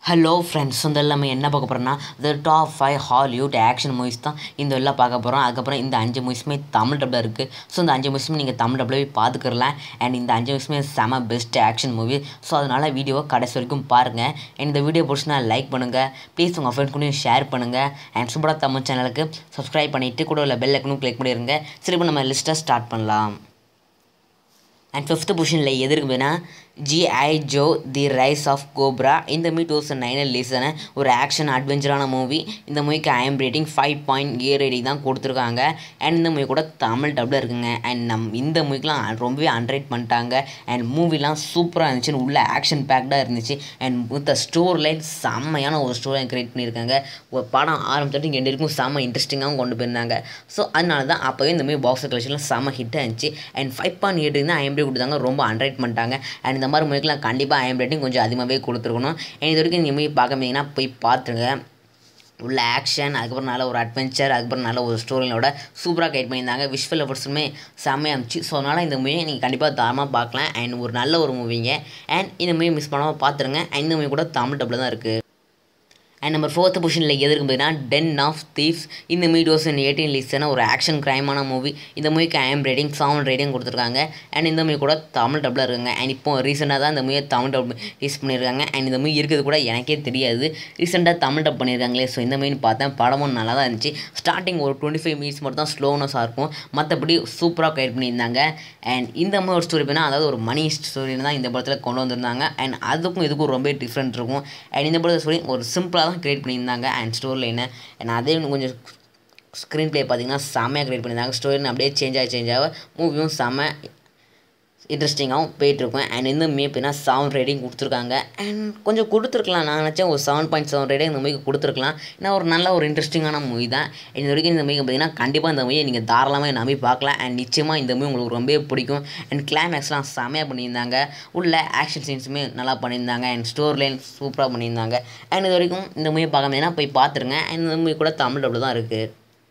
hello friends இந்த எல்லாமே என்ன பார்க்க போகிறோம்னா the top five Hollywood action movies தான் இந்த எல்லாம் பார்க்க போகிறோம் அதுக்கப்புறம் இந்த அஞ்சு மூவிஸுமே தமிழ் டப்பில் இருக்குது ஸோ இந்த அஞ்சு மூவிஸுமே நீங்கள் தமிழ் டப்பில் போய் பார்த்துக்கலாம் அண்ட் இந்த அஞ்சு மூவிஸுமே செம பெஸ்ட் ஆக்ஷன் மூவி ஸோ அதனால் வீடியோவை கடைசி வரைக்கும் பாருங்கள் அண்ட் இந்த வீடியோ பிடிச்சினா லைக் பண்ணுங்கள் ப்ளீஸ் உங்கள் ஃப்ரெண்ட்ஸ் கூட ஷேர் பண்ணுங்கள் அண்ட் சூப்பராக தமிழ் சேனலுக்கு சப்ஸ்கிரைப் பண்ணிவிட்டு கூட உள்ள பெல் ஐக்கனும் கிளிக் பண்ணிடுங்க சரி இப்போ நம்ம லிஸ்ட்டை ஸ்டார்ட் பண்ணலாம் அண்ட் ஃபிஃப்த் பொசிஷனில் எது இருக்குதுன்னா GI Joe the rise of Cobra இந்த மூவி டூ தௌசண்ட் நைனில் ரிலீஸான ஒரு ஆக்ஷன் அட்வென்ச்சரான மூவி இந்த மூவிக்கு IM rating five point A rating தான் கொடுத்துருக்காங்க அண்ட் இந்த மூவி கூட தமிழ் டப்பில் இருக்குங்க அண்ட் நம் இந்த மூவிக்கெலாம் ரொம்பவே அன்ரைட் பண்ணிட்டாங்க அண்ட் மூவிலாம் சூப்பராக இருந்துச்சு உள்ள ஆக்ஷன் பேக்டாக இருந்துச்சு அண்ட் வித் ஸ்டோர் லைன் செம்மையான ஒரு ஸ்டோரி கிரியேட் பண்ணியிருக்காங்க ஒரு படம் ஆரம்பிச்சிட்டு எண்டு வரைக்கும் செம்ம இன்ட்ரெஸ்டிங்காகவும் கொண்டு போயிருந்தாங்க ஸோ அதனால தான் அப்போவே இந்த மூவி பாக்ஸ் கலெக்ஷனில் செம்ம ஹிட் ஆச்சு அண்ட் ஃபைவ் பாயிண்ட் எயிட் தான் ஐஎம் கொடுத்தாங்க ரொம்ப அன்ரைட் பண்ணிட்டாங்க அண்ட் இந்த மாதிரி மூவிக்கெலாம் கண்டிப்பாக ஐஎம் ரேட்டிங் கொஞ்சம் அதிகமாகவே கொடுத்துருக்கணும் அண்ட் இது வரைக்கும் இந்த மூவி பார்க்காமீங்கன்னா போய் பார்த்துருங்க உள்ள ஆக்ஷன் அதுக்கப்புறம் நல்ல ஒரு அட்வென்ச்சர் அதுக்கப்புறம் நல்ல ஒரு ஸ்டோரியோட சூப்பராக கைட் பண்ணியிருந்தாங்க விஷுவல் எஃபர்ட்ஸுமே செம்மையாக இருந்துச்சு ஸோ அதனால் இந்த மூவியை நீங்கள் கண்டிப்பாக தாராளமாக பார்க்கலாம் அண்ட் ஒரு நல்ல ஒரு மூவிங்க அண்ட் இந்த மூவி மிஸ் பண்ணாமல் பார்த்துருங்க அண்ட் இந்த மூவி கூட தமிழ் டப்பில் தான் இருக்குது அண்ட் நம்பர் ஃபோர்த் பொசிஷனில் எது இருக்கு பார்த்தீங்கன்னா டென் ஆஃப் தீவ்ஸ் இந்த மூவி டூ தௌசண்ட் எயிட்டீன் லிஸ்டான ஒரு ஆக்ஷன் கிரைமான மூவி இந்த மூவிக்கு ஐஎம் ரேட்டிங் செவன் ரேட்டிங் கொடுத்துருக்காங்க அண்ட் இந்த மூவி கூட தமிழ் டப்பில் இருக்குங்க அண்ட் இப்போ ரீசெண்டாக தான் இந்த மூவியை தமிழ் டப் யூஸ் பண்ணியிருக்காங்க அண்ட் இந்த மூவி இருக்கிறது கூட எனக்கே தெரியாது ரீசெண்டாக தமிழ் டப் பண்ணியிருக்காங்களே ஸோ இந்த மூவின்னு பார்த்தேன் படமும் நல்லா தான் இருந்துச்சு ஸ்டார்டிங் ஒரு டுவெண்ட்டி ஃபைவ் மினிட்ஸ் மட்டும் தான் ஸ்லோனஸாக இருக்கும் மற்றபடி சூப்பராக கைட் பண்ணியிருந்தாங்க அண்ட் இந்த மாதிரி ஒரு ஸ்டோரி பண்ணால் அதாவது ஒரு மணி ஸ்டோரின்னு தான் இந்த படத்தில் கொண்டு வந்திருந்தாங்க அண்ட் அதுக்கும் இதுக்கும் ரொம்ப டிஃப்ரெண்ட் இருக்கும் அண்ட் இந்த படத்தை ஸ்டோரி ஒரு சிம்பிளாக தான் க்ரியேட் பண்ணியிருந்தாங்க அண்ட் ஸ்டோரி லைனை அண்ட் அதே இன்னும் கொஞ்சம் ஸ்க்ரீன் ப்ளே பார்த்தீங்கன்னா செம்மையாக க்ரியேட் பண்ணியிருந்தாங்க ஸ்டோரி அப்படியே சேஞ்ச் ஆகி சேஞ்ச் ஆக மூவியும் செம்ம இன்ட்ரெஸ்டிங்காகவும் போயிட்டுருக்கும் அண்ட் இந்த மூவி எப்படின்னா செவன் ரேட்டிங் கொடுத்துருக்காங்க அண்ட் கொஞ்சம் கொடுத்துருக்கலாம் நான் நினச்சேன் ஒரு செவன் பாயிண்ட் செவன் ரேட்டிங் இந்த மூவிக்கு கொடுத்துருக்கலாம் ஏன்னா ஒரு நல்ல ஒரு இன்ட்ரெஸ்டிங்கான மூவி தான் இந்த வரைக்கும் இந்த மூவி பார்த்தீங்கன்னா கண்டிப்பாக இந்த மூவியை நீங்கள் தாராளமாக நம்பி பார்க்கலாம் அண்ட் நிச்சயமாக இந்த மூவி உங்களுக்கு ரொம்பவே பிடிக்கும் அண்ட் கிளைமேக்ஸ்லாம் செம்மையாக பண்ணியிருந்தாங்க உள்ள ஆக்ஷன் சீன்ஸுமே நல்லா பண்ணியிருந்தாங்க அண்ட் ஸ்டோர் லைன் சூப்பராக பண்ணியிருந்தாங்க அண்ட் இது வரைக்கும் இந்த மூவி பார்க்காம போய் பார்த்துருங்க அண்ட் இந்த மூவி கூட தமிழ் டபுள் தான் இருக்குது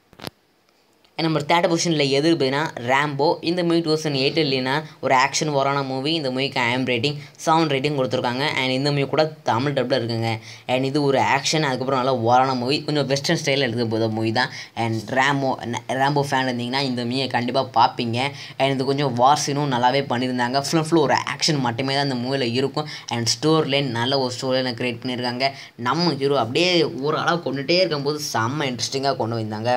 நம்பர் தேர்ட் பொசிஷனில் எது பார்த்தீங்கன்னா ரேம்போ இந்த மூவி டூ தௌசண்ட் எயிட்டில்னா ஒரு ஆக்ஷன் வரான மூவி இந்த மூவிக்கு ஐஎம் ரேட்டிங் செவன் ரேட்டிங் கொடுத்துருக்காங்க அண்ட் இந்த மூவி கூட தமிழ் டப்பில் இருக்குங்க அண்ட் இது ஒரு ஆக்ஷன் அதுக்கப்புறம் நல்லா வரான மூவி கொஞ்சம் வெஸ்டர்ன் ஸ்டைலில் எடுக்க போகிற மூவி தான் அண்ட் ரேம்போ ரேம்போ ஃபேன் இருந்தீங்கன்னா இந்த மூவியை கண்டிப்பாக பார்ப்பீங்க அண்ட் இது கொஞ்சம் வார் சீனும் நல்லாவே பண்ணியிருந்தாங்க ஃபுல் ஃபுல் ஒரு ஆக்ஷன் மட்டுமே தான் இந்த மூவியில் இருக்கும் அண்ட் ஸ்டோர் லைன் நல்ல ஒரு ஸ்டோரி லைன் க்ரியேட் பண்ணியிருக்காங்க நம்ம ஹீரோ அப்படியே ஒரு அளவு கொண்டுகிட்டே இருக்கும்போது செம்ம இன்ட்ரெஸ்டிங்காக கொண்டு வந்தாங்க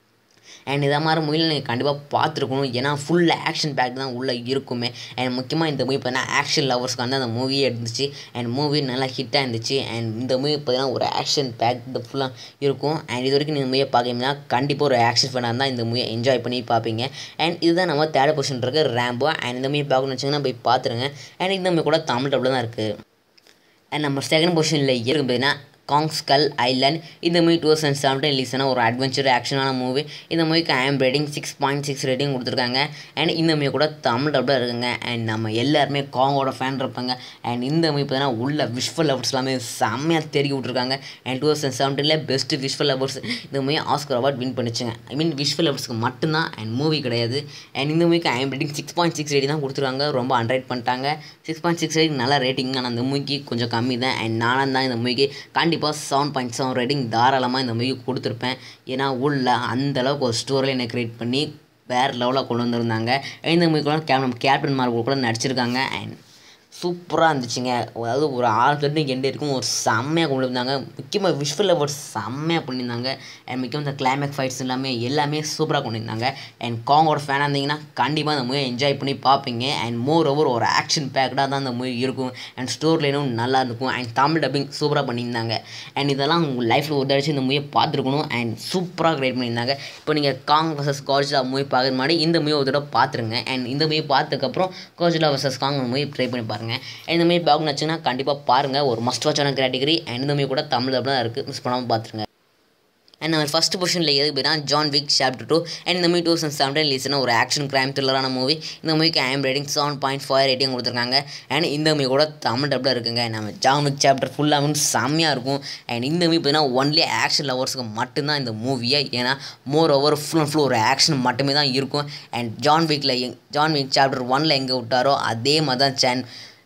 அண்ட் இதை மாதிரி மூவியில் நீங்கள் கண்டிப்பாக பார்த்துருக்கணும் ஏன்னா ஃபுல் ஆக்ஷன் பேக் தான் உள்ளே இருக்குமே அண்ட் முக்கியமாக இந்த மூவி பார்த்தீங்கன்னா ஆக்ஷன் லவர்ஸ்க்கு வந்து அந்த மூவியே இருந்துச்சு அண்ட் மூவி நல்லா ஹிட்டாக இருந்துச்சு அண்ட் இந்த மூவி பார்த்தீங்கன்னா ஒரு ஆக்ஷன் பேக் இந்த ஃபுல்லாக இருக்கும் அண்ட் இது வரைக்கும் நீங்கள் மூவியை பார்க்கணும்னா கண்டிப்பாக ஒரு ஆக்ஷன் ஃபேனாக இருந்தால் இந்த மூவியை என்ஜாய் பண்ணி பார்ப்பீங்க அண்ட் இதுதான் நம்ம தேர்ட் பொசிஷன் இருக்க ரேம்போ அண்ட் இந்த மூவி பார்க்கணும்னு வச்சிங்கன்னா போய் பார்த்துருங்க அண்ட் இந்த மூவி கூட தமிழ் டப்பில் தான் இருக்குது அண்ட் நம்ம செகண்ட் பொசிஷனில் இருக்கும் பார்த்தீங்கன்னா காங்ஸ்கல் ஐலண்ட் இந்த மூவி டூ தௌசண்ட் செவன்டீன் ரிலீஸான ஒரு அட்வென்ச்சர் ஆக்ஷனான மூவி இந்த மூவிக்கு IM rating six point six rating கொடுத்துருக்காங்க அண்ட் இந்த மூவி கூட தமிழ் டப்பில் இருக்குங்க அண்ட் நம்ம எல்லாருமே காங்கோட ஃபேன் இருப்பாங்க அண்ட் இந்த மூவி பார்த்தீங்கன்னா உள்ள விஷுவல் எஃபர்ட்ஸ் எல்லாமே செம்மையாக தெரிய விட்ருக்காங்க அண்ட் டூ தௌசண்ட் செவன்டீனில் பெஸ்ட் விஷுவல் எஃபர்ட்ஸ் இந்த மூவி ஆஸ்கர் அவார்ட் வின் பண்ணிச்சுங்க ஐ மீன் விஷுவல் எஃபர்ட்ஸ்க்கு மட்டும்தான் அண்ட் மூவி கிடையாது அண்ட் இந்த மூவிக்கு IM rating six point six rating தான் கொடுத்துருக்காங்க ரொம்ப அன்ரைட் பண்ணிட்டாங்க சிக்ஸ் பாயிண்ட் சிக்ஸ் ரேட்டிங் நல்ல ரேட்டிங் ஆனால் அந்த மூவிக்கு கொஞ்சம் கம்மி தான் அண்ட் நானும் தான் இந்த மூவிக்கு கண்டிப்பாக கண்டிப்பாக செவன் பாயிண்ட் செவன் ரேட்டிங் தாராளமாக இந்த மூவிக்கு கொடுத்துருப்பேன் ஏன்னா உள்ள அந்தளவுக்கு ஒரு ஸ்டோரியில் என்னை க்ரியேட் பண்ணி வேறு லெவலில் கொண்டு வந்திருந்தாங்க இந்த மூவி கூட கேப் கேப்டன் மார்க் கூட நடிச்சிருக்காங்க அண்ட் சூப்பராக இருந்துச்சுங்க அதாவது ஒரு ஆரம்பத்துலேருந்து எண்டு இருக்கும் ஒரு செம்மையாக கொண்டு வந்தாங்க முக்கியமாக விஷுவல் எஃபர்ட்ஸ் செம்மையாக பண்ணியிருந்தாங்க அண்ட் முக்கியம் இந்த கிளைமேக்ஸ் ஃபைட்ஸ் எல்லாமே எல்லாமே சூப்பராக கொண்டு வந்தாங்க அண்ட் காங்கோட ஃபேனாக இருந்தீங்கன்னா கண்டிப்பாக அந்த மூவியை என்ஜாய் பண்ணி பார்ப்பீங்க அண்ட் மோர் ஓவர் ஒரு ஆக்ஷன் பேக்கடாக தான் அந்த மூவி இருக்கும் அண்ட் ஸ்டோர் லைனும் நல்லா இருக்கும் அண்ட் தமிழ் டப்பிங் சூப்பராக பண்ணியிருந்தாங்க அண்ட் இதெல்லாம் உங்கள் லைஃப்பில் ஒரு தடவை இந்த மூவியை பார்த்துருக்கணும் அண்ட் சூப்பராக கிரியேட் பண்ணியிருந்தாங்க இப்போ நீங்கள் காங் வர்சஸ் கோஜிலா மூவி பார்க்குற மாதிரி இந்த மூவி ஒரு தடவை பார்த்துருங்க அண்ட் இந்த மூவி பார்த்ததுக்கப்புறம் Godzilla versus Kong movie try பண்ணி பாருங்கள் இந்த மாதிரி பார்க்கணும் வச்சுன்னா கண்டிப்பாக பாருங்கள் ஒரு மஸ்ட் வாட்சான கேட்டகரி அண்ட் இந்த மாதிரி கூட தமிழ் தான் இருக்குது மிஸ் பண்ணாமல் பார்த்துருங்க அண்ட் நம்ம ஃபஸ்ட் பொசிஷனில் எது போய்னா John Wick chapter two and இந்த மூவி டூ தௌசண்ட் செவன்டீன் ரிலீஸ்னா ஒரு ஆக்ஷன் கிரைம் த்ரில்லரான மூவி இந்த மூவிக்கு IM rating seven point five rating கொடுத்துருக்காங்க அண்ட் இந்த மூவி கூட தமிழ் டப்பில் இருக்குங்க நம்ம ஜான் விக் சாப்டர் ஃபுல்லாக வந்து செம்மையாக இருக்கும் அண்ட் இந்த மூவி பார்த்தீங்கன்னா ஒன்லி ஆக்ஷன் லவர்ஸுக்கு மட்டும்தான் இந்த மூவியை ஏன்னா moreover full and full ஒரு ஆக்ஷன் மட்டுமே தான் இருக்கும் அண்ட் ஜான் விக்கில் எங் ஜான் விக் சாப்டர் ஒனில் எங்கே விட்டாரோ அதே மாதிரி தான் சேன்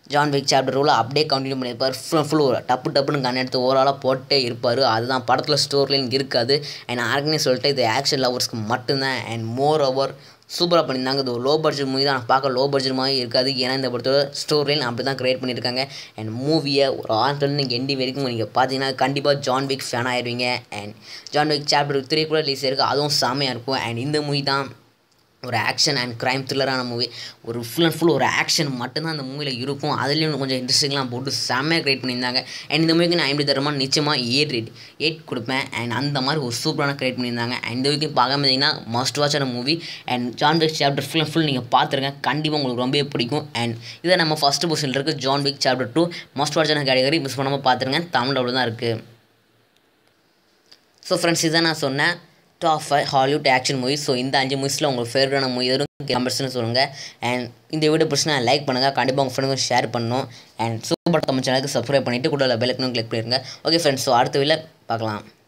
ஜான் விக் சாப்டர் ரூல அப்படியே கண்டினியூ பண்ணியிருப்பார் ஃபுல் ஃபுல் டப்பு டப்புன்னு கண் எடுத்து ஓவராலாக போட்டே இருப்பார் அதுதான் படத்தில் ஸ்டோரிலைன் இருக்காது அண்ட் ஆர்கனே சொல்லிட்டு இது ஆக்ஷன் லவர்ஸ்க்கு மட்டும்தான் அண்ட் மோர் ஓவர் சூப்பராக பண்ணியிருந்தாங்க இது லோ பட்ஜெட் மூவி தான் பார்க்க லோ பட்ஜெட் மாதிரி இருக்காது ஏன்னா இந்த படத்தோட ஸ்டோரிலைன் அப்படி தான் க்ரியேட் பண்ணியிருக்காங்க அண்ட் மூவியை ஒரு ஆரம்பத்தில் நீங்கள் எண்டி வரைக்கும் நீங்கள் பார்த்தீங்கன்னா கண்டிப்பாக ஜான் விக் ஃபேன் ஆயிடுவீங்க and John Wick chapter three கூட ரிலீஸ் இருக்குது அதுவும் செம்மையாக இருக்கும் அண்ட் இந்த மூவி தான் ஒரு ஆக்ஷன் அண்ட் க்ரைம் த்ரில்லரான மூவி ஒரு ஃபுல் அண்ட் ஃபுல் ஒரு ஆக்ஷன் மட்டும்தான் அந்த மூவியில் இருக்கும் அதுலேயும் கொஞ்சம் இன்ட்ரெஸ்டிங்லாம் போட்டு செம்மையாக க்ரியேட் பண்ணியிருந்தாங்க அண்ட் இந்த மூவிக்கு நான் ஐம்பது தரமாக நிச்சயமாக எயிட் ரேட் எயிட் கொடுப்பேன் அண்ட் அந்த மாதிரி ஒரு சூப்பரான க்ரியேட் பண்ணியிருந்தாங்க அண்ட் இந்த வீக்கும் பார்க்காம இருந்தீங்கன்னா மஸ்ட் வாட்சான movie and John Wick chapter full and full நீங்கள் பார்த்துருங்க கண்டிப்பாக உங்களுக்கு ரொம்பவே பிடிக்கும் அண்ட் இதை நம்ம ஃபஸ்ட்டு பொசிஷனில் இருக்குது John Wick chapter two must வாட்சான கேட்டகரி மிஸ் பண்ணாமல் பார்த்துருங்க தமிழோட தான் இருக்குது ஸோ ஃப்ரெண்ட்ஸ் இதை நான் சொன்னேன் top five Hollywood action movie so இந்த அஞ்சு மூவிஸில் உங்களுக்கு ஃபேவரட்டான மூவி எதுவும் கமெண்ட்ஸ்னு சொல்லுங்கள் அண்ட் இந்த வீடியோ பிடிச்சினா லைக் பண்ணுங்கள் கண்டிப்பாக உங்கள் ஃப்ரெண்டுக்கும் ஷேர் பண்ணணும் அண்ட் சூப்பர் கமெண்ட் சேனலுக்கு சப்ஸ்கிரைப் பண்ணிவிட்டு கூட பெல்லைக்கனும் கிளிக் பண்ணிடுங்க ஓகே ஃப்ரெண்ட்ஸ் ஸோ அடுத்த வீடியோவில் பார்க்கலாம்